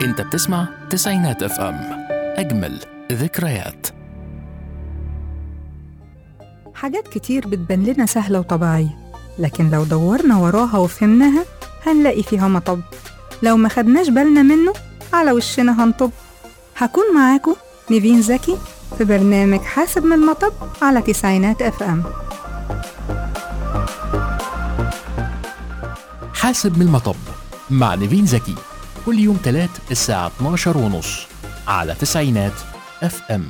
انت بتسمع تسعينات اف ام اجمل ذكريات حاجات كتير بتبان لنا سهلة وطبيعية لكن لو دورنا وراها وفهمناها هنلاقي فيها مطب لو ما خدناش بالنا منه على وشنا هنطب هكون معاكم نيفين زكي في برنامج حاسب من المطب على تسعينات اف ام حاسب من المطب مع نيفين زكي كل يوم تلات الساعة 12 ونص على تسعينات اف ام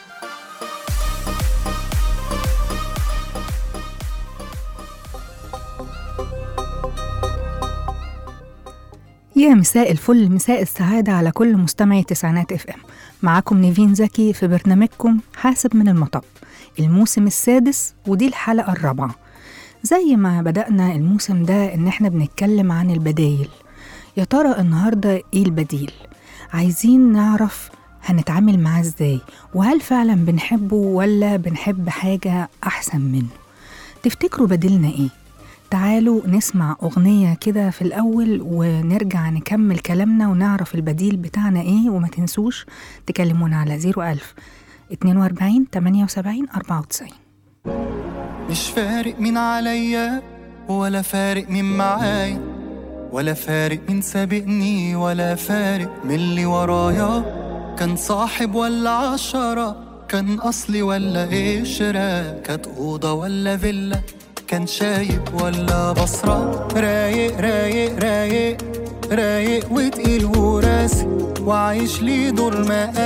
يا مساء الفل مساء السعادة على كل مستمعي تسعينات اف ام معاكم نيفين زكي في برنامجكم حاسب من المطب الموسم السادس ودي الحلقة الرابعة زي ما بدأنا الموسم ده إن إحنا بنتكلم عن البدايل يا ترى النهاردة إيه البديل؟ عايزين نعرف هنتعامل معاه إزاي وهل فعلا بنحبه ولا بنحب حاجة أحسن منه تفتكروا بديلنا إيه؟ تعالوا نسمع أغنية كده في الأول ونرجع نكمل كلامنا ونعرف البديل بتاعنا إيه وما تنسوش تكلمونا على 01000 42 78 94 مش فارق مين عليا ولا فارق مين معايا ولا فارق مين سابقني ولا فارق من اللي ورايا كان صاحب ولا عشرة كان أصلي ولا قشرة كانت أوضة ولا فيلا كان شايب ولا بصرة رايق رايق رايق رايق وتقيل وراسي وعايش لي دور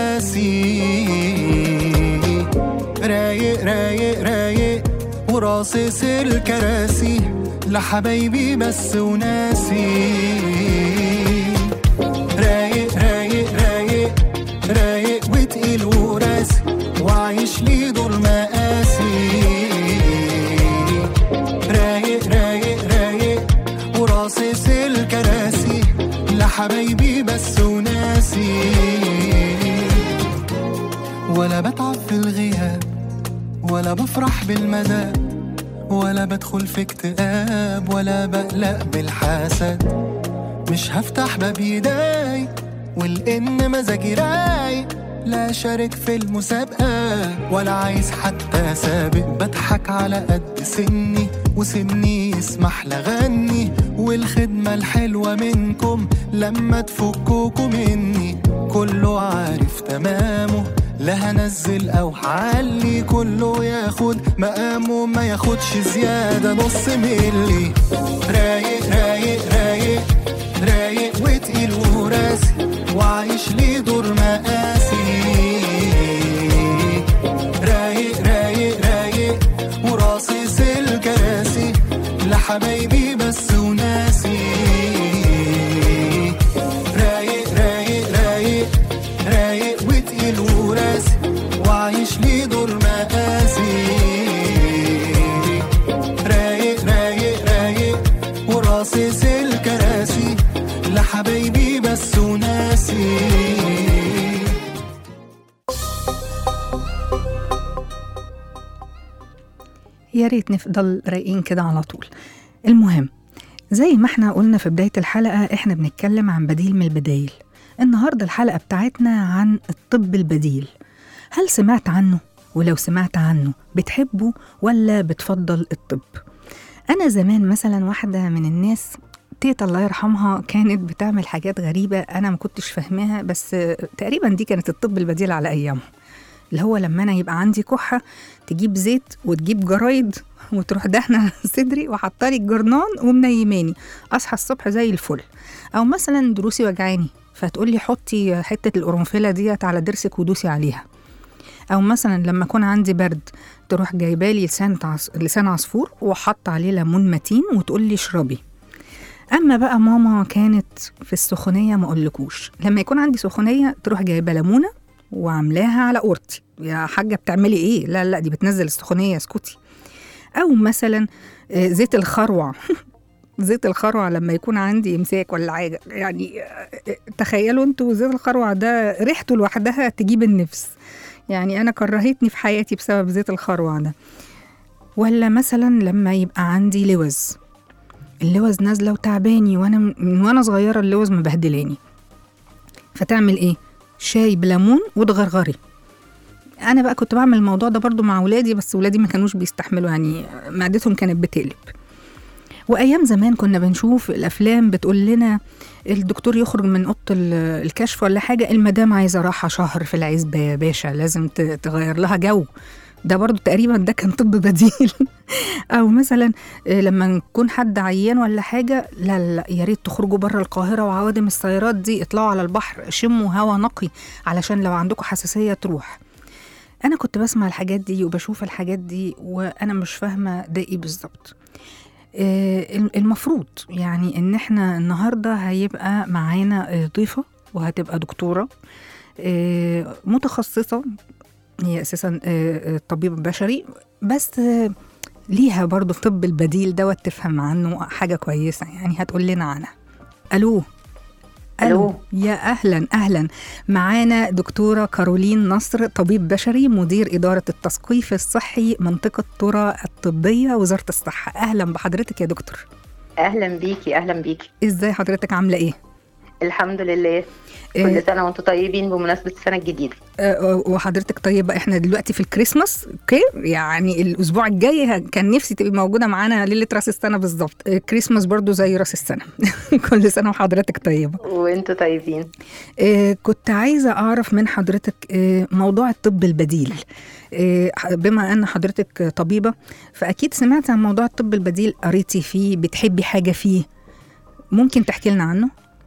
مقاسي رايق رايق رايق وراصص الكراسي لحبايبي بس وناسي رايق رايق رايق رايق وتقيل وراسي وعايش لي دور مقاسي رايق رايق رايق وراصص الكراسي لحبايبي بس وناسي ولا بتعب في الغياب ولا بفرح بالمدى ولا بدخل في اكتئاب ولا بقلق بالحسد مش هفتح باب ايداي والان مزاجي رايق لا شارك في المسابقة ولا عايز حتى سابق بضحك على قد سني وسني يسمح لغني والخدمة الحلوة منكم لما تفكوكوا مني كله عارف تمامه لا هنزل او هعلي كله ياخد مقامه ما ياخدش زيادة نص ملي رايق رايق رايق رايق وتقيل وراسي وعايش لي دور مقاسي رايق رايق رايق وراصص الكراسي لحبايبي بس وناسي رايق رايق رايق رايق وتقيل وراسي وعايش لي دور مقاسي رايق رايق رايق وراصص الكراسي لحبايبي بس وناسي يا ريت نفضل رايقين كده على طول المهم زي ما احنا قلنا في بداية الحلقة احنا بنتكلم عن بديل من البدايل النهاردة الحلقة بتاعتنا عن الطب البديل هل سمعت عنه؟ ولو سمعت عنه بتحبه ولا بتفضل الطب؟ أنا زمان مثلا واحدة من الناس تيتا الله يرحمها كانت بتعمل حاجات غريبة أنا ما كنتش فاهماها بس تقريبا دي كانت الطب البديل على أيامها اللي هو لما أنا يبقى عندي كحة تجيب زيت وتجيب جرايد وتروح دهنة صدري وحطالي الجرنان ومنيماني أصحى الصبح زي الفل أو مثلا دروسي وجعاني فتقولي حطي حتة القرنفلة ديت على ضرسك ودوسي عليها أو مثلا لما أكون عندي برد تروح جايبالي لسان عص... لسان عصفور وحط عليه ليمون متين وتقولي اشربي اما بقى ماما كانت في السخونيه ما اقولكوش لما يكون عندي سخونيه تروح جايبه ليمونه وعاملاها على قورتي يا حاجه بتعملي ايه لا لا دي بتنزل السخونيه اسكتي او مثلا آه، زيت الخروع زيت الخروع لما يكون عندي امساك ولا حاجه يعني آه، تخيلوا انتوا زيت الخروع ده ريحته لوحدها تجيب النفس يعني انا كرهتني في حياتي بسبب زيت الخروع ده ولا مثلا لما يبقى عندي لوز اللوز نازله وتعباني وانا من وانا صغيره اللوز مبهدلاني فتعمل ايه شاي بليمون وتغرغري انا بقى كنت بعمل الموضوع ده برضو مع ولادي بس ولادي ما كانوش بيستحملوا يعني معدتهم كانت بتقلب وايام زمان كنا بنشوف الافلام بتقول لنا الدكتور يخرج من اوضه ال- الكشف ولا حاجه المدام عايزه راحه شهر في العزبه يا باشا لازم ت- تغير لها جو ده برضو تقريبا ده كان طب بديل او مثلا آه، لما نكون حد عيان ولا حاجه لا لا لا، يا ريت تخرجوا بره القاهره وعوادم السيارات دي اطلعوا على البحر شموا هوا نقي علشان لو عندكم حساسيه تروح انا كنت بسمع الحاجات دي وبشوف الحاجات دي وانا مش فاهمه ده ايه بالظبط آه، الم- المفروض يعني ان احنا النهارده هيبقى معانا آه، ضيفه وهتبقى دكتوره آه، متخصصه هي اساسا آه، آه، طبيب بشري بس آه، ليها برضه في طب البديل دوت تفهم عنه حاجه كويسه يعني هتقول لنا عنها الو ألو. يا اهلا اهلا معانا دكتوره كارولين نصر طبيب بشري مدير اداره التثقيف الصحي منطقه ترى الطبيه وزاره الصحه اهلا بحضرتك يا دكتور اهلا بيكي اهلا بيكي ازاي حضرتك عامله ايه الحمد لله آه، كل سنه وانتم طيبين بمناسبه السنه الجديده آه، وحضرتك طيبه احنا دلوقتي في الكريسماس اوكي يعني الاسبوع الجاي ه- كان نفسي تبقي موجوده معانا ليله راس السنه بالظبط آه، كريسماس برضو زي راس السنه كل سنه وحضرتك طيبه وانتم طيبين آه، كنت عايزه اعرف من حضرتك آه، موضوع الطب البديل آه، بما ان حضرتك طبيبه فاكيد سمعت عن موضوع الطب البديل قريتي فيه بتحبي حاجه فيه ممكن تحكي لنا عنه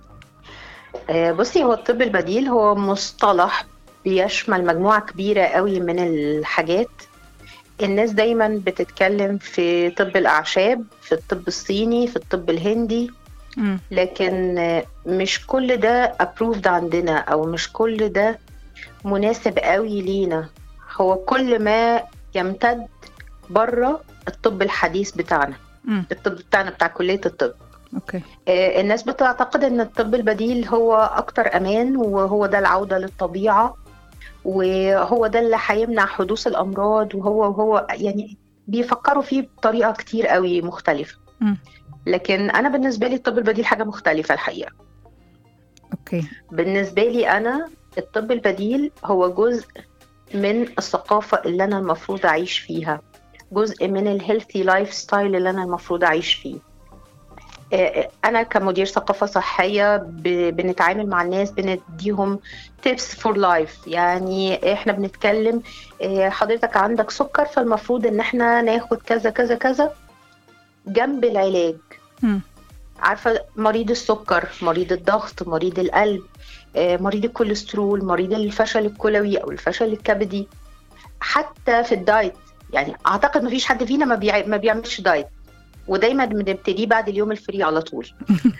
آه، بصي هو الطب البديل هو مصطلح بيشمل مجموعه كبيره قوي من الحاجات الناس دايما بتتكلم في طب الاعشاب في الطب الصيني في الطب الهندي مم. لكن آه، مش كل ده approved عندنا او مش كل ده مناسب قوي لينا هو كل ما يمتد بره الطب الحديث بتاعنا مم. الطب بتاعنا بتاع كلية الطب اوكي آه، الناس بتعتقد ان الطب البديل هو اكتر امان وهو ده العودة للطبيعة وهو ده اللي هيمنع حدوث الامراض وهو وهو يعني بيفكروا فيه بطريقة كتير قوي مختلفة مم. لكن انا بالنسبة لي الطب البديل حاجة مختلفة الحقيقة اوكي بالنسبة لي أنا الطب البديل هو جزء من الثقافة اللي أنا المفروض أعيش فيها جزء من الهيلثي لايف ستايل اللي أنا المفروض أعيش فيه آه، أنا كمدير ثقافة صحية ب- بنتعامل مع الناس بنديهم tips for life يعني إحنا بنتكلم آه، حضرتك عندك سكر فالمفروض إن إحنا ناخد كذا كذا كذا جنب العلاج مم. عارفه مريض السكر مريض الضغط مريض القلب آه، مريض الكوليسترول مريض الفشل الكلوي او الفشل الكبدي حتى في الدايت يعني اعتقد مفيش حد فينا ما, بيع... ما بيعملش دايت ودايما بنبتديه بعد اليوم الفري على طول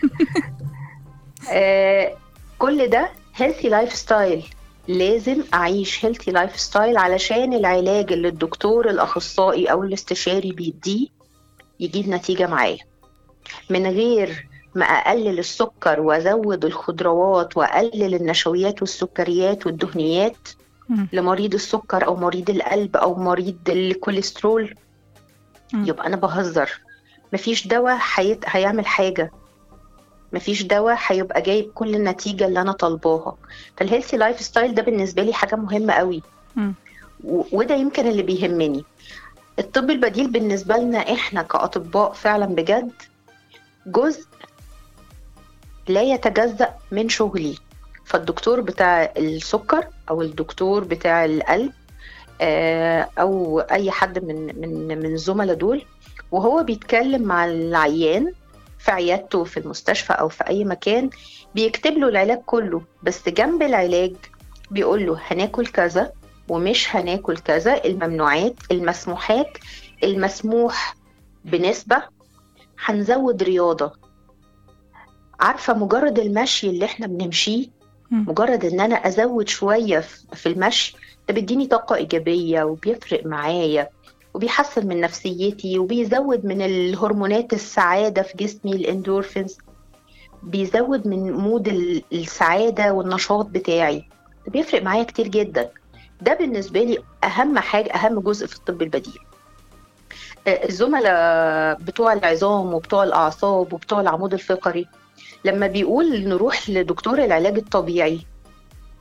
آه، كل ده هيلثي لايف ستايل لازم اعيش هيلثي لايف ستايل علشان العلاج اللي الدكتور الاخصائي او الاستشاري بيديه يجيب نتيجه معايا من غير ما اقلل السكر وازود الخضروات واقلل النشويات والسكريات والدهنيات مم. لمريض السكر او مريض القلب او مريض الكوليسترول مم. يبقى انا بهزر مفيش دواء حيت... هيعمل حاجه مفيش دواء هيبقى جايب كل النتيجه اللي انا طالباها فالهيلثي لايف ستايل ده بالنسبه لي حاجه مهمه قوي مم. و- وده يمكن اللي بيهمني الطب البديل بالنسبه لنا احنا كاطباء فعلا بجد جزء لا يتجزأ من شغلي فالدكتور بتاع السكر او الدكتور بتاع القلب آه، او اي حد من من من الزملاء دول وهو بيتكلم مع العيان في عيادته في المستشفى او في اي مكان بيكتب له العلاج كله بس جنب العلاج بيقول له هناكل كذا ومش هناكل كذا الممنوعات المسموحات المسموح بنسبة هنزود رياضة عارفة مجرد المشي اللي احنا بنمشيه مم. مجرد ان انا ازود شوية في في المشي ده بيديني طاقة ايجابية وبيفرق معايا وبيحسن من نفسيتي وبيزود من الهرمونات السعادة في جسمي الاندورفينز بيزود من مود ال- السعادة والنشاط بتاعي ده بيفرق معايا كتير جدا ده بالنسبة لي أهم حاجة أهم جزء في الطب البديل آه، الزملاء بتوع العظام وبتوع الأعصاب وبتوع العمود الفقري لما بيقول نروح لدكتور العلاج الطبيعي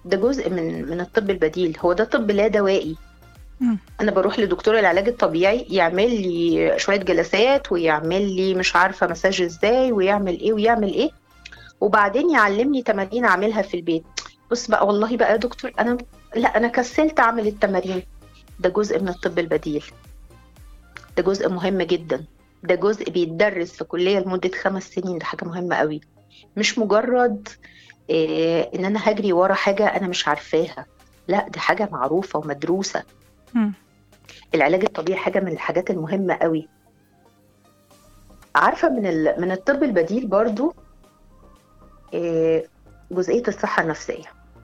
ده جزء من من الطب البديل هو ده طب لا دوائي مم. انا بروح لدكتور العلاج الطبيعي يعمل لي شويه جلسات ويعمل لي مش عارفه مساج ازاي ويعمل ايه ويعمل ايه وبعدين يعلمني تمارين اعملها في البيت بص بقى والله بقى يا دكتور انا لا انا كسلت اعمل التمارين ده جزء من الطب البديل ده جزء مهم جدا ده جزء بيتدرس في كليه لمده خمس سنين ده حاجه مهمه قوي مش مجرد إيه ان انا هجري ورا حاجه انا مش عارفاها لا دي حاجه معروفه ومدروسه مم. العلاج الطبيعي حاجه من الحاجات المهمه قوي عارفه من ال... من الطب البديل برضو إيه، جزئيه الصحه النفسيه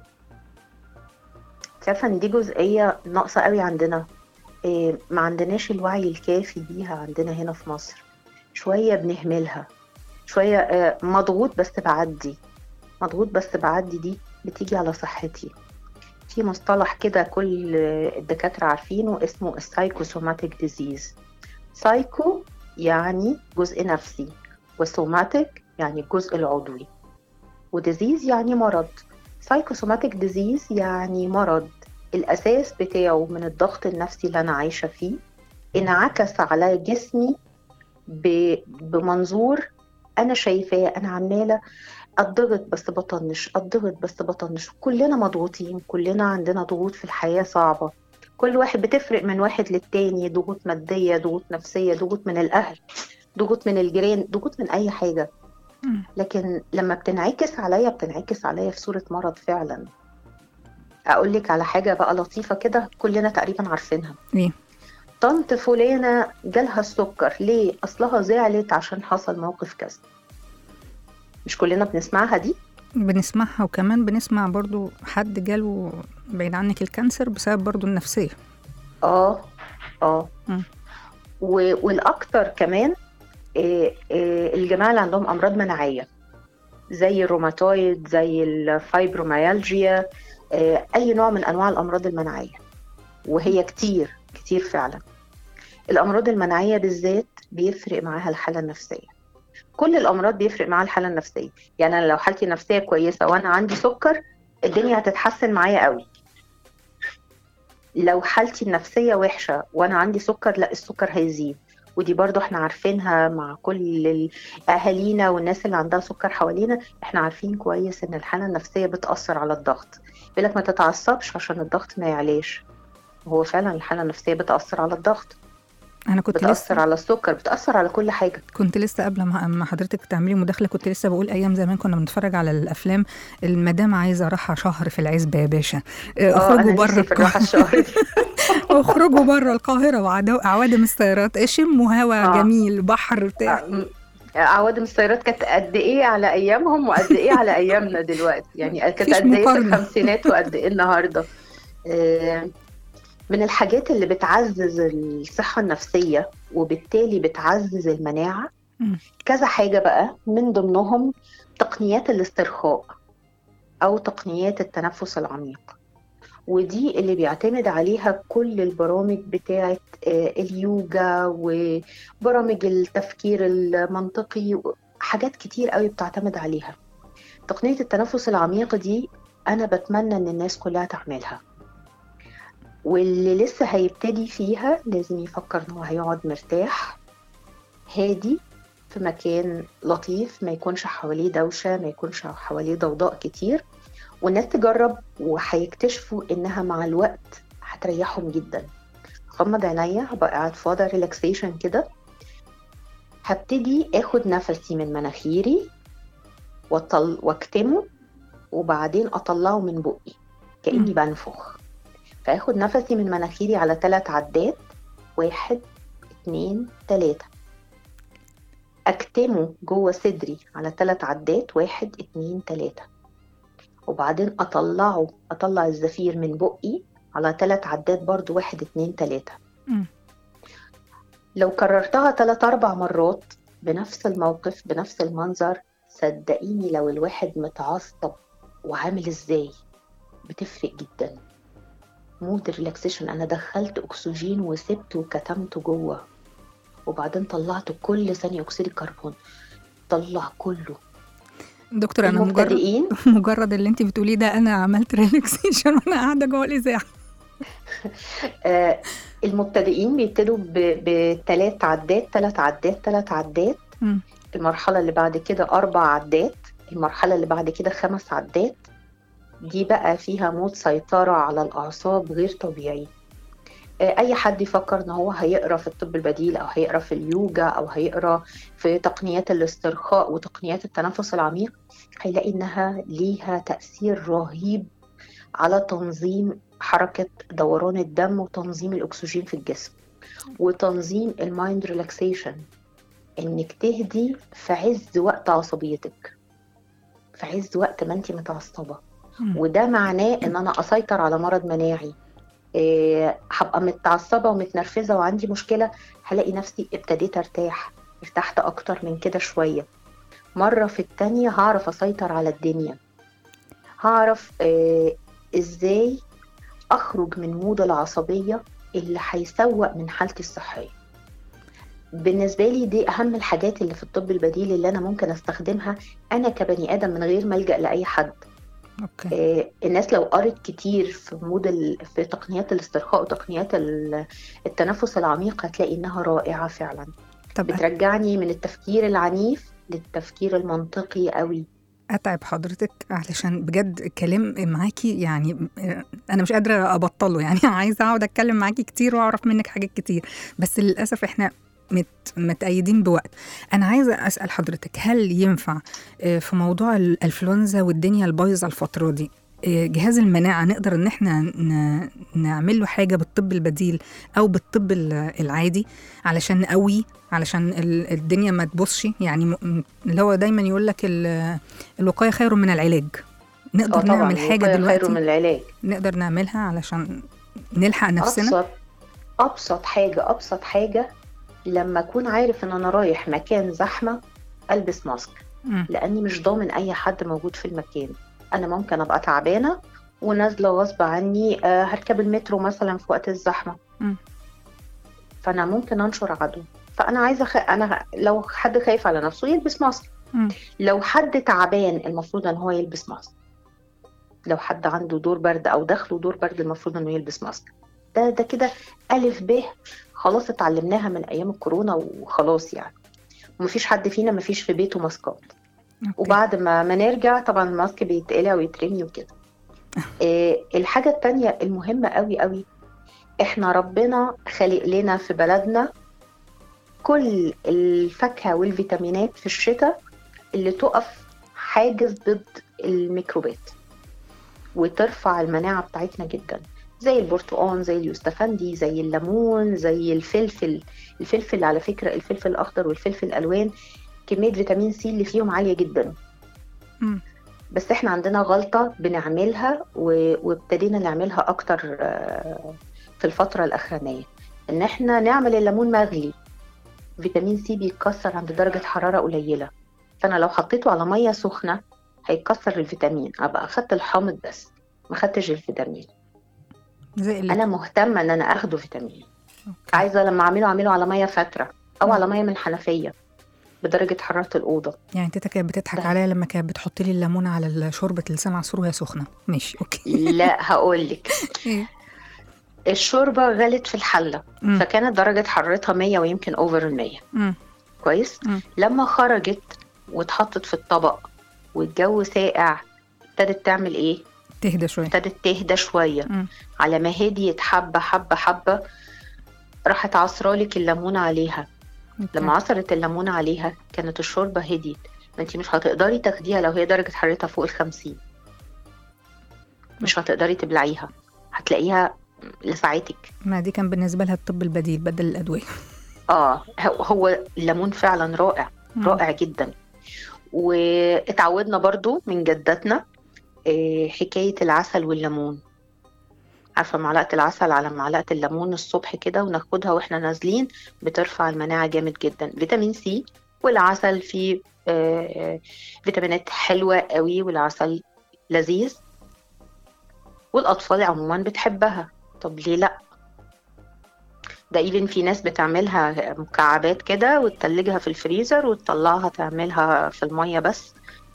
أنت عارفه ان دي جزئيه ناقصه قوي عندنا إيه، ما عندناش الوعي الكافي بيها عندنا هنا في مصر شويه بنهملها شويه آه، مضغوط بس بعدي مضغوط بس بعدي دي بتيجي على صحتي في مصطلح كده كل الدكاترة عارفينه اسمه السايكوسوماتيك ديزيز سايكو يعني جزء نفسي وسوماتيك يعني الجزء العضوي وديزيز يعني مرض سايكوسوماتيك ديزيز يعني مرض الأساس بتاعه من الضغط النفسي اللي أنا عايشة فيه انعكس على جسمي ب- بمنظور أنا شايفاه أنا عمالة اتضغط بس بطنش اتضغط بس بطنش كلنا مضغوطين كلنا عندنا ضغوط في الحياة صعبة كل واحد بتفرق من واحد للتاني ضغوط مادية ضغوط نفسية ضغوط من الأهل ضغوط من الجيران ضغوط من أي حاجة مم. لكن لما بتنعكس عليا بتنعكس عليا في صورة مرض فعلا أقول لك على حاجة بقى لطيفة كده كلنا تقريبا عارفينها ايه طنط فلانة جالها السكر ليه؟ أصلها زعلت عشان حصل موقف كذا مش كلنا بنسمعها دي؟ بنسمعها وكمان بنسمع برضو حد جاله بعيد عنك الكانسر بسبب برضو النفسية اه اه مم. و- والاكتر كمان إيه إيه الجماعه اللي عندهم امراض مناعيه زي الروماتويد زي الفايبروميالجيا إيه اي نوع من انواع الامراض المناعيه وهي كتير كتير فعلا الامراض المناعيه بالذات بيفرق معاها الحاله النفسيه كل الامراض بيفرق معاها الحاله النفسيه يعني انا لو حالتي النفسيه كويسه وانا عندي سكر الدنيا هتتحسن معايا قوي لو حالتي النفسية وحشة وأنا عندي سكر لا السكر هيزيد ودي برضو احنا عارفينها مع كل ال- أهالينا والناس اللي عندها سكر حوالينا احنا عارفين كويس ان الحالة النفسية بتأثر على الضغط بيقولك ما تتعصبش عشان الضغط ما يعلاش هو فعلا الحالة النفسية بتأثر على الضغط انا كنت بتأثر لسه على السكر بتأثر على كل حاجة كنت لسه قبل ما ما حضرتك تعملي مداخله كنت لسه بقول ايام زمان كنا بنتفرج على الافلام المدام عايزه راحه شهر في العزبه يا باشا آه، اه اخرجوا أنا بره نفسي في الراحة الشهر دي اخرجوا بره القاهره وعدو- عوادم السيارات شموا هوا آه. جميل بحر بتاع عوادم السيارات كانت قد ايه على ايامهم وقد ايه على ايامنا دلوقتي يعني كانت مفيش قد ايه في مقارنة. الخمسينات وقد ايه النهارده آه، من الحاجات اللي بتعزز الصحة النفسية وبالتالي بتعزز المناعة مم. كذا حاجة بقى من ضمنهم تقنيات الاسترخاء أو تقنيات التنفس العميق ودي اللي بيعتمد عليها كل البرامج بتاعة آه، اليوجا وبرامج التفكير المنطقي حاجات كتير قوي بتعتمد عليها تقنية التنفس العميق دي أنا بتمنى إن الناس كلها تعملها واللي لسه هيبتدي فيها لازم يفكر إن هو هيقعد مرتاح هادي في مكان لطيف ما يكونش حواليه دوشة ما يكونش حواليه ضوضاء كتير والناس تجرب وهيكتشفوا إنها مع الوقت هتريحهم جدا غمض عينيا هبقى قاعد في وضع ريلاكسيشن كده هبتدي اخد نفسي من مناخيري وأطل... واكتمه وبعدين اطلعه من بقي كاني مم. بنفخ فاخد نفسي من مناخيري على ثلاث عدات واحد اتنين تلاتة اكتمه جوه صدري على ثلاث عدات واحد اتنين تلاتة وبعدين اطلعه اطلع الزفير من بقي على ثلاث عدات برضو واحد اتنين تلاتة مم. لو كررتها تلات أربع مرات بنفس الموقف بنفس المنظر صدقيني لو الواحد متعصب وعامل ازاي بتفرق جدا مود الريلاكسيشن انا دخلت اكسجين وسبته وكتمته جوه وبعدين طلعت كل ثاني اكسيد الكربون طلع كله دكتور انا مجرد المبتدئين مجرد اللي انت بتقوليه ده انا عملت ريلاكسيشن وانا قاعده جوه الاذاعه آه، المبتدئين بيبتدوا بثلاث عدات ثلاث عدات ثلاث عدات مم. المرحلة اللي بعد كده أربع عدات المرحلة اللي بعد كده خمس عدات دي بقى فيها مود سيطرة على الأعصاب غير طبيعي آه، أي حد يفكر إن هو هيقرأ في الطب البديل أو هيقرأ في اليوجا أو هيقرأ في تقنيات الاسترخاء وتقنيات التنفس العميق هيلاقي إنها ليها تأثير رهيب على تنظيم حركة دوران الدم وتنظيم الأكسجين في الجسم وتنظيم المايند ريلاكسيشن إنك تهدي في عز وقت عصبيتك في عز وقت ما أنت متعصبة مم. وده معناه إن أنا أسيطر على مرض مناعي إيه، هبقى متعصبة ومتنرفزة وعندي مشكلة هلاقي نفسي ابتديت ارتاح ارتحت أكتر من كده شوية مرة في التانية هعرف أسيطر على الدنيا هعرف إيه، إزاي أخرج من مود العصبية اللي هيسوق من حالتي الصحية بالنسبة لي دي أهم الحاجات اللي في الطب البديل اللي أنا ممكن أستخدمها أنا كبني آدم من غير ما ألجأ لأي حد اوكي آه، الناس لو قرت كتير في مود ال... في تقنيات الاسترخاء وتقنيات ال- التنفس العميق هتلاقي انها رائعه فعلا طب بترجعني من التفكير العنيف للتفكير المنطقي قوي اتعب حضرتك علشان بجد الكلام معاكي يعني انا مش قادره ابطله يعني عايزه اقعد اتكلم معاكي كتير واعرف منك حاجات كتير بس للاسف احنا مت متأيدين بوقت أنا عايزة أسأل حضرتك هل ينفع آه، في موضوع الإنفلونزا والدنيا البايظة الفترة دي آه، جهاز المناعة نقدر إن إحنا ن- نعمل له حاجة بالطب البديل أو بالطب ال- العادي علشان نقويه علشان ال- الدنيا ما تبصش يعني م- اللي هو دايما يقول لك ال- الوقاية خير من العلاج اه نقدر طبعا نعمل حاجة الوقاية خير من دلوقتي العلاج نقدر نعملها علشان نلحق نفسنا ابسط ابسط حاجه ابسط حاجه لما اكون عارف ان انا رايح مكان زحمه البس ماسك مم. لاني مش ضامن اي حد موجود في المكان انا ممكن ابقى تعبانه ونازله غصب عني آه، هركب المترو مثلا في وقت الزحمه مم. فانا ممكن انشر عدو فانا عايزه خ... انا لو حد خايف على نفسه يلبس ماسك مم. لو حد تعبان المفروض ان هو يلبس ماسك لو حد عنده دور برد او داخله دور برد المفروض انه يلبس ماسك ده ده كده الف ب خلاص اتعلمناها من ايام الكورونا وخلاص يعني ومفيش حد فينا مفيش في بيته ماسكات أوكي. وبعد ما ما نرجع طبعا الماسك بيتقلع ويترمي وكده إيه الحاجة التانية المهمة قوي قوي احنا ربنا خالق لنا في بلدنا كل الفاكهة والفيتامينات في الشتاء اللي تقف حاجز ضد الميكروبات وترفع المناعة بتاعتنا جدا زي البرتقال زي اليوستفندي زي الليمون زي الفلفل الفلفل على فكرة الفلفل الأخضر والفلفل الألوان كمية فيتامين سي اللي فيهم عالية جدا مم. بس احنا عندنا غلطة بنعملها و- وابتدينا نعملها أكتر آه، في الفترة الأخرانية إن احنا نعمل الليمون مغلي فيتامين سي بيتكسر عند درجة حرارة قليلة فأنا لو حطيته على مية سخنة هيتكسر الفيتامين أبقى أخدت الحامض بس ما خدتش الفيتامين زي اللي أنا مهتمة إن أنا أخده فيتامين أوكي. عايزة لما أعمله أعمله على مية فترة أو مم. على مية من حنفية بدرجة حرارة الأوضة يعني تيتا كانت بتضحك ده. عليا لما كانت بتحط لي الليمونه على شوربه لسان عصفور وهي سخنه ماشي اوكي لا هقولك إيه؟ الشوربة غلت في الحلة مم. فكانت درجة حرارتها 100 ويمكن اوفر ال 100 مم. كويس مم. لما خرجت واتحطت في الطبق والجو ساقع ابتدت تعمل ايه تهدى شويه ابتدت تهدى شوية مم. على ما هديت حبة حبة حبة راحت عصرالك الليمون عليها أوكي. لما عصرت الليمون عليها كانت الشوربة هديت ما انت مش هتقدري تاخديها لو هي درجة حرارتها فوق الخمسين مش هتقدري تبلعيها هتلاقيها لساعتك ما دي كان بالنسبه لها الطب البديل بدل الادويه اه هو- هو الليمون فعلا رائع مم. رائع جدا واتعودنا برضو من جداتنا آه، حكاية العسل والليمون عارفة معلقة العسل على معلقة الليمون الصبح كده وناخدها واحنا نازلين بترفع المناعة جامد جدا فيتامين سي والعسل فيه آه، فيتامينات حلوة قوي والعسل لذيذ والأطفال عموما بتحبها طب ليه لأ ده ايفن في ناس بتعملها مكعبات كده وتتلجها في الفريزر وتطلعها تعملها في المية بس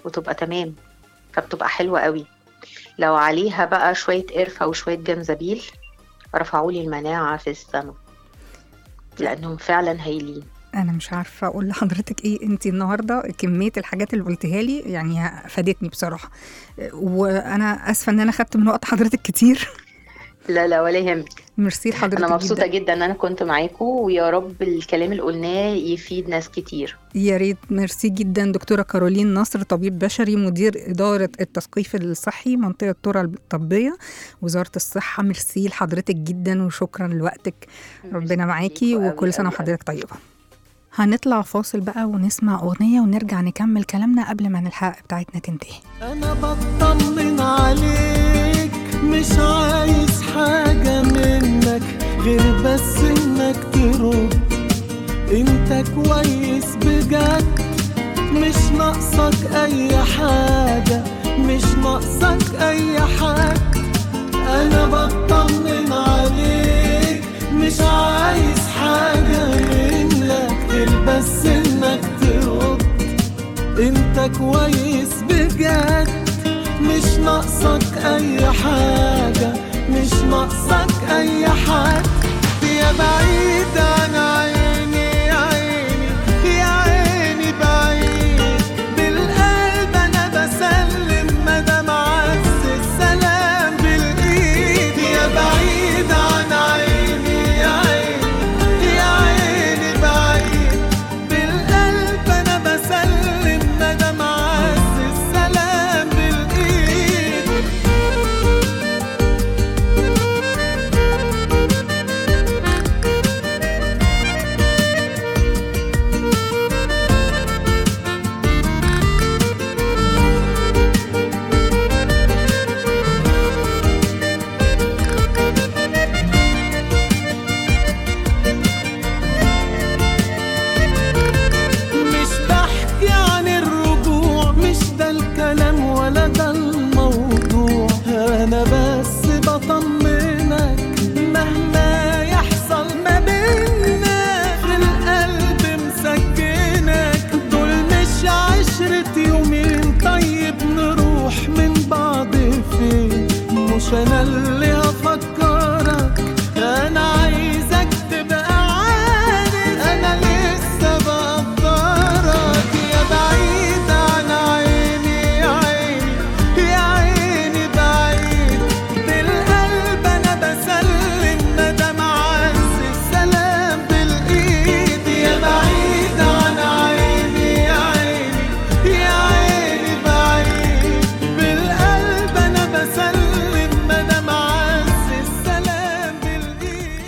وتبقى تمام فبتبقى حلوة قوي لو عليها بقى شوية قرفة وشوية جنزبيل رفعوا لي المناعة في السماء لأنهم فعلا هايلين انا مش عارفه اقول لحضرتك ايه انت النهارده كميه الحاجات اللي قلتها لي يعني فادتني بصراحه وانا اسفه ان انا خدت من وقت حضرتك كتير لا لا ولا يهمك ميرسي لحضرتك أنا مبسوطة جدا جدا إن أنا كنت معاكم ويا رب الكلام اللي قلناه يفيد ناس كتير يا ريت ميرسي جدا دكتوره كارولين نصر طبيب بشري مدير اداره التثقيف الصحي منطقه ترى الطبيه وزاره الصحه ميرسي لحضرتك جدا وشكرا لوقتك ربنا معاكي أوي وكل سنه أوي أوي. وحضرتك طيبه هنطلع فاصل بقى ونسمع أغنية ونرجع نكمل كلامنا قبل ما الحلقة بتاعتنا تنتهي انا بطمن عليك مش عايز حاجة منك غير بس انك ترد انت كويس بجد مش ناقصك اي حاجة مش ناقصك اي حاجة انا بطمن عليك مش عايز حاجة منك غير بس انك ترد انت كويس بجد مش ناقصك اي حاجة مش ناقصك اي حاجة يا بعيد عن عيني يا عيني يا عيني بعيد بالقلب انا بسلم مدام عز السلام بالايد يا بعيد عن عيني يا عيني يا عيني بعيد بالقلب انا بسلم مدام عز السلام بالايد مش بحكي عن الرجوع مش ده الكلام ولا ده الموضوع انا بس بطمنك مهما يحصل ما بينا في القلب مسكنك دول مش عشرة يومين طيب نروح من بعض فين مش انا اللي هفكرك انا عايزك تبقى عارف انا لسه بقدرك يا بعيد عن عيني يا عيني يا عيني بعيد بالقلب انا بسلم مدام عز السلام بالايد يا بعيد عن عيني يا عيني يا عيني بعيد بالقلب انا بسلم مدام عز السلام بالايد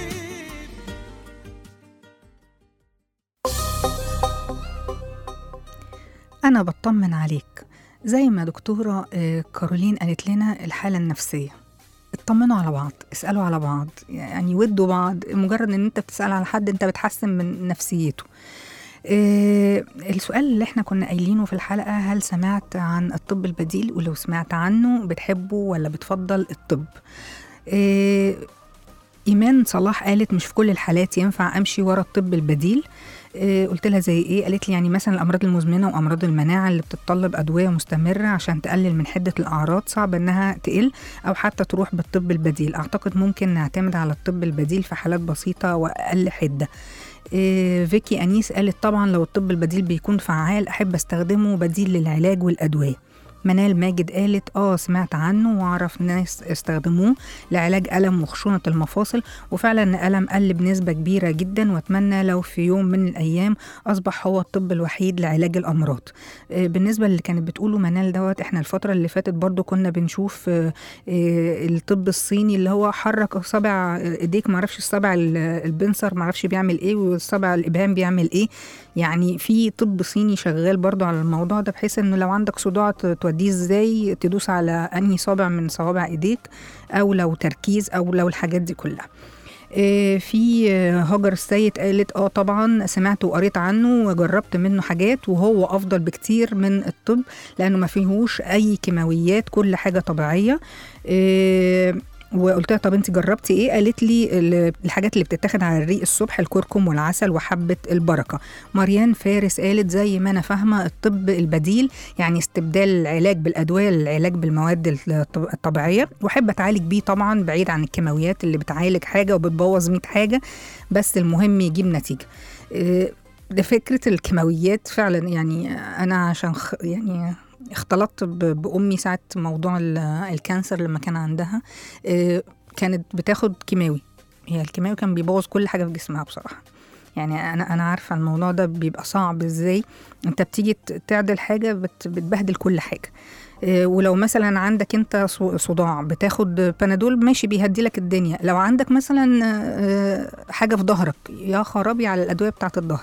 أنا بطمن عليك زي ما دكتورة آه، كارولين قالت لنا الحالة النفسية اطمنوا على بعض اسألوا على بعض يعني ودوا بعض مجرد ان انت بتسأل على حد انت بتحسن من نفسيته آه، السؤال اللي احنا كنا قايلينه في الحلقة هل سمعت عن الطب البديل ولو سمعت عنه بتحبه ولا بتفضل الطب آه، إيمان صلاح قالت مش في كل الحالات ينفع أمشي ورا الطب البديل آه، قلت لها زي ايه قالت لي يعني مثلا الامراض المزمنه وامراض المناعه اللي بتتطلب ادويه مستمره عشان تقلل من حده الاعراض صعب انها تقل او حتى تروح بالطب البديل اعتقد ممكن نعتمد على الطب البديل في حالات بسيطه واقل حده آه، فيكي انيس قالت طبعا لو الطب البديل بيكون فعال احب استخدمه بديل للعلاج والادويه منال ماجد قالت اه سمعت عنه واعرف ناس استخدموه لعلاج الم وخشونه المفاصل وفعلا الالم قل بنسبه كبيره جدا واتمنى لو في يوم من الايام اصبح هو الطب الوحيد لعلاج الامراض آه، بالنسبه اللي كانت بتقوله منال دوت احنا الفتره اللي فاتت برضو كنا بنشوف آه، آه، الطب الصيني اللي هو حرك اصابع ايديك معرفش الصابع ال- البنصر معرفش بيعمل ايه والصابع الابهام بيعمل ايه يعني في طب صيني شغال برضو على الموضوع ده بحيث انه لو عندك صداع ت- توديه ازاي تدوس على انهي صابع من صوابع ايديك او لو تركيز او لو الحاجات دي كلها آه، في آه، هاجر السيد قالت اه طبعا سمعت وقريت عنه وجربت منه حاجات وهو افضل بكتير من الطب لانه ما فيهوش اي كيماويات كل حاجه طبيعيه آه، وقلت لها طب انت جربتي ايه قالت لي ال- الحاجات اللي بتتاخد على الريق الصبح الكركم والعسل وحبه البركه مريان فارس قالت زي ما انا فاهمه الطب البديل يعني استبدال العلاج بالادويه للعلاج بالمواد الط- الطبيعيه واحب اتعالج بيه طبعا بعيد عن الكيماويات اللي بتعالج حاجه وبتبوظ 100 حاجه بس المهم يجيب نتيجه إيه، ده فكره الكيماويات فعلا يعني انا عشان خ يعني اختلطت ب- بامي ساعه موضوع ال- الكانسر لما كان عندها إيه، كانت بتاخد كيماوي هي الكيماوي كان بيبوظ كل حاجه في جسمها بصراحه يعني انا انا عارفه الموضوع ده بيبقى صعب ازاي انت بتيجي ت- تعدل حاجه بت بتبهدل كل حاجه إيه، ولو مثلا عندك انت ص- صداع بتاخد بنادول ماشي بيهدي لك الدنيا لو عندك مثلا آه، حاجه في ظهرك يا خرابي على الادويه بتاعه الظهر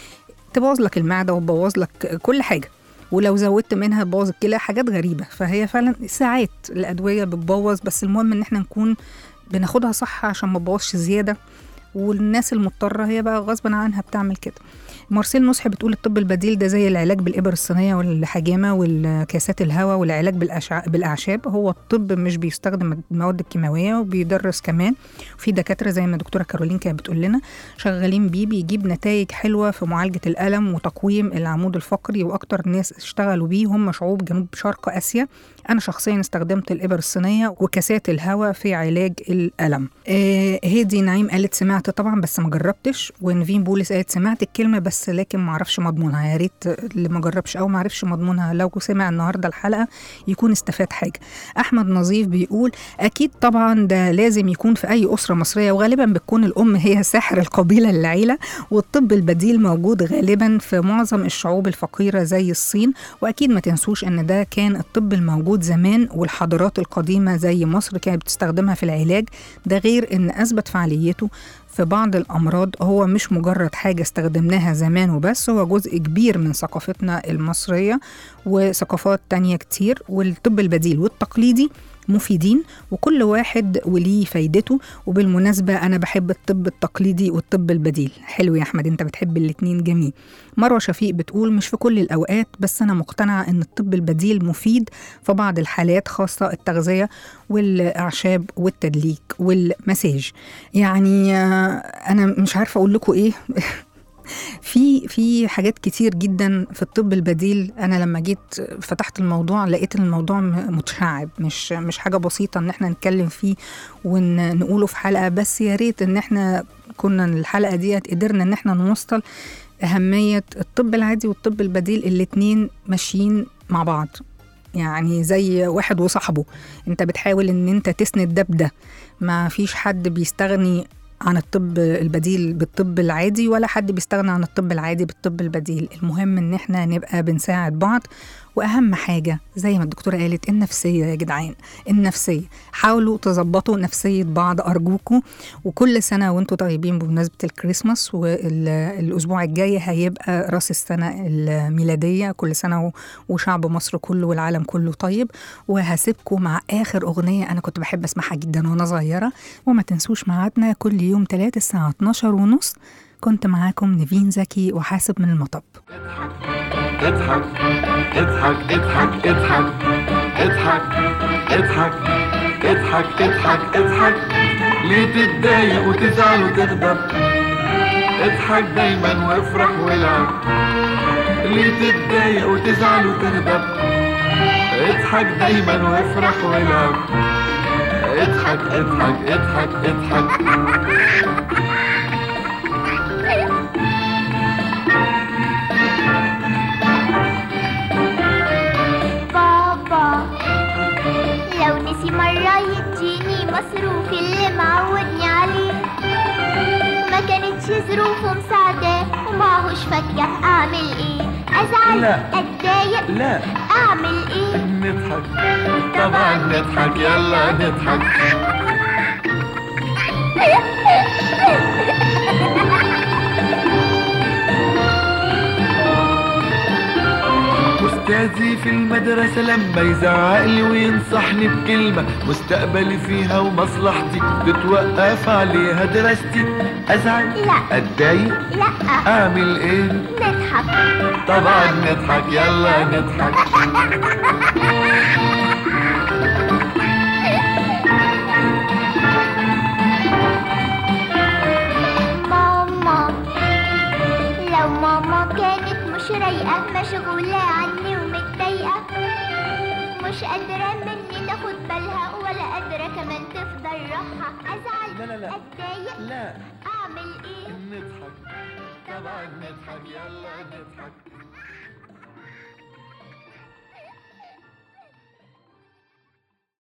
تبوظ لك المعده وتبوظ لك كل حاجه ولو زودت منها تبوظ الكلى حاجات غريبه فهي فعلا ساعات الادويه بتبوظ بس المهم ان احنا نكون بناخدها صح عشان ما تبوظش زياده والناس المضطره هي بقى غصبا عنها بتعمل كده مارسيل نصحي بتقول الطب البديل ده زي العلاج بالإبر الصينية والحجامة والكاسات الهواء والعلاج بالأشع... بالأعشاب هو الطب مش بيستخدم المواد الكيماوية وبيدرس كمان في دكاترة زي ما دكتورة كارولين كانت بتقول لنا شغالين بيه بيجيب نتائج حلوة في معالجة الألم وتقويم العمود الفقري وأكتر ناس اشتغلوا بيه هم شعوب جنوب شرق آسيا أنا شخصيا استخدمت الإبر الصينية وكاسات الهواء في علاج الألم آه هيدي نعيم قالت سمعت طبعا بس ما جربتش ونفين بولس قالت سمعت الكلمة بس لكن ما اعرفش مضمونها يا ريت اللي ما جربش او ما عرفش مضمونها لو سمع النهارده الحلقة يكون استفاد حاجة أحمد نظيف بيقول أكيد طبعا ده لازم يكون في أي أسرة مصرية وغالبا بتكون الأم هي ساحر القبيلة للعيلة والطب البديل موجود غالبا في معظم الشعوب الفقيرة زي الصين وأكيد ما تنسوش أن ده كان الطب الموجود زمان والحضارات القديمة زي مصر كانت بتستخدمها في العلاج ده غير أن أثبت فعاليته في بعض الأمراض هو مش مجرد حاجة استخدمناها زمان وبس هو جزء كبير من ثقافتنا المصرية وثقافات تانية كتير والطب البديل والتقليدي مفيدين وكل واحد وليه فايدته وبالمناسبة أنا بحب الطب التقليدي والطب البديل حلو يا أحمد أنت بتحب الاتنين جميل مروة شفيق بتقول مش في كل الأوقات بس أنا مقتنعة أن الطب البديل مفيد في بعض الحالات خاصة التغذية والأعشاب والتدليك والمساج يعني أنا مش عارفة أقول لكم إيه في في حاجات كتير جدا في الطب البديل انا لما جيت فتحت الموضوع لقيت الموضوع متشعب مش مش حاجه بسيطه ان احنا نتكلم فيه ونقوله في حلقه بس يا ريت ان احنا كنا الحلقه ديت قدرنا ان احنا نوصل اهميه الطب العادي والطب البديل الاتنين ماشيين مع بعض يعني زي واحد وصاحبه انت بتحاول ان انت تسند ده بده ما فيش حد بيستغني عن الطب البديل بالطب العادي ولا حد بيستغنى عن الطب العادي بالطب البديل المهم ان احنا نبقى بنساعد بعض واهم حاجه زي ما الدكتوره قالت النفسيه يا جدعان النفسيه حاولوا تظبطوا نفسيه بعض ارجوكم وكل سنه وانتم طيبين بمناسبه الكريسماس والاسبوع الجاي هيبقى راس السنه الميلاديه كل سنه وشعب مصر كله والعالم كله طيب وهسيبكم مع اخر اغنيه انا كنت بحب اسمعها جدا وانا صغيره وما تنسوش ميعادنا كل يوم 3 الساعه 12 ونص كنت معاكم نيفين زكي وحاسب من المطب اضحك اضحك اضحك اضحك اضحك اضحك اضحك اضحك اضحك ليه تتضايق وتزعل وتغضب اضحك دايما وافرح والعب ليه تتضايق وتزعل وتغضب اضحك دايما وافرح والعب اضحك اضحك اضحك اضحك بابا لو نسي مرة يديني مصروفي اللي معودني عليه ما كانتش ظروفه مساعدة ومعهوش فكة أعمل إيه أزعل لا. أتضايق لا أعمل إيه نضحك طبعا نضحك يلا نضحك أستاذي في المدرسة لما يزعق لي وينصحني بكلمة مستقبلي فيها ومصلحتي بتوقف عليها دراستي أزعل لا. أتضايق لا أعمل إيه نضحك طبعا نضحك يلا نضحك مش قادرة مني تاخد بالها ولا قادرة كمان تفضل روحها أزعل لا لا لا. أتضايق لا أعمل إيه نضحك طبعا نضحك يلا نضحك